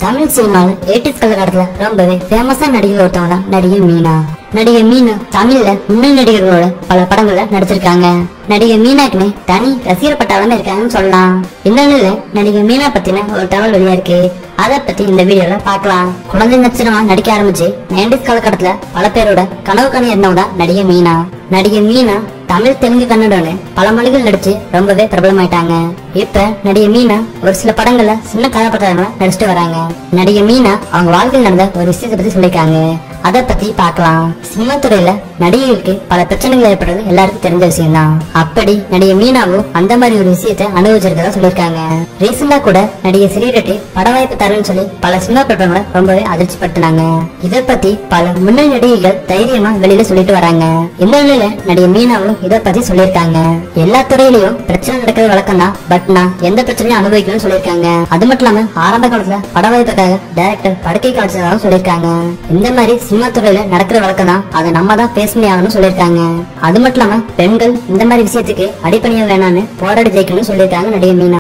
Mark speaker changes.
Speaker 1: தமிழ் சினிமாவில் எயிட்டிஸ் காலகட்டத்துல ரொம்பவே ஃபேமஸான நடிகை ஒருத்தவங்க தான் நடிகை மீனா நடிகை மீனா தமிழ்ல முன்னணி நடிகர்களோட பல படங்கள்ல நடிச்சிருக்காங்க நடிகை மீனாக்குன்னு தனி ரசிகர் பட்டாளமே இருக்காங்கன்னு சொல்லலாம் இந்த நிலையில நடிகை மீனா பத்தின ஒரு தகவல் வெளியா இருக்கு அதை பத்தி இந்த வீடியோல பார்க்கலாம் குழந்தை நட்சத்திரமா நடிக்க ஆரம்பிச்சு நைன்டிஸ் காலகட்டத்துல பல பேரோட கனவு கனவு இருந்தவங்க தான் நடிகை மீனா நடிகை மீனா தமிழ் தெலுங்கு கன்னடம்னு பல மொழிகள் நடிச்சு ரொம்பவே பிரபலமாயிட்டாங்க இப்ப நடிகை மீனா ஒரு சில படங்கள்ல சின்ன கதாபாத்திரங்கள நடிச்சிட்டு வராங்க நடிகை மீனா அவங்க வாழ்க்கையில் நடந்த ஒரு விஷயத்தை பத்தி சொல்லியிருக்காங்க அதை பத்தி பார்க்கலாம் சினிமா துறையில நடிகைகளுக்கு பல பிரச்சனைகள் ஏற்படுறது எல்லாருக்கும் தெரிஞ்ச விஷயம் தான் அப்படி நடிகை மீனாவும் அந்த மாதிரி ஒரு விஷயத்தை அனுபவிச்சிருக்கதா சொல்லியிருக்காங்க ரீசெண்டா கூட நடிகை ஸ்ரீரெட்டி பட வாய்ப்பு தரேன்னு சொல்லி பல சினிமா பிரபலங்களை ரொம்பவே அதிர்ச்சி படுத்தினாங்க இதை பத்தி பல முன்னணி நடிகைகள் தைரியமா வெளியில சொல்லிட்டு வராங்க இந்த நிலையில நடிகை மீனாவும் இதை பத்தி சொல்லியிருக்காங்க எல்லா துறையிலயும் பிரச்சனை நடக்கிறது வழக்கம் தான் பட் நான் எந்த பிரச்சனையும் அனுபவிக்கணும்னு சொல்லியிருக்காங்க அது மட்டும் இல்லாம ஆரம்ப காலத்துல பட வாய்ப்புக்காக டைரக்டர் படுக்கை காட்சியதாகவும் சொல்லியிருக்காங்க இந்த மாதிரி சினிமா துறையில நடக்கிற வழக்கம் தான் அதை நம்ம தான் பேசமே ஆகணும்னு சொல்லியிருக்காங்க அது மட்டும் இல்லாம பெண்கள் இந்த மாதிரி விஷயத்துக்கு அடிப்பணிய வேணாம்னு போராடி ஜெயிக்கணும்னு சொல்லியிருக்காங்க நடிகை மீனா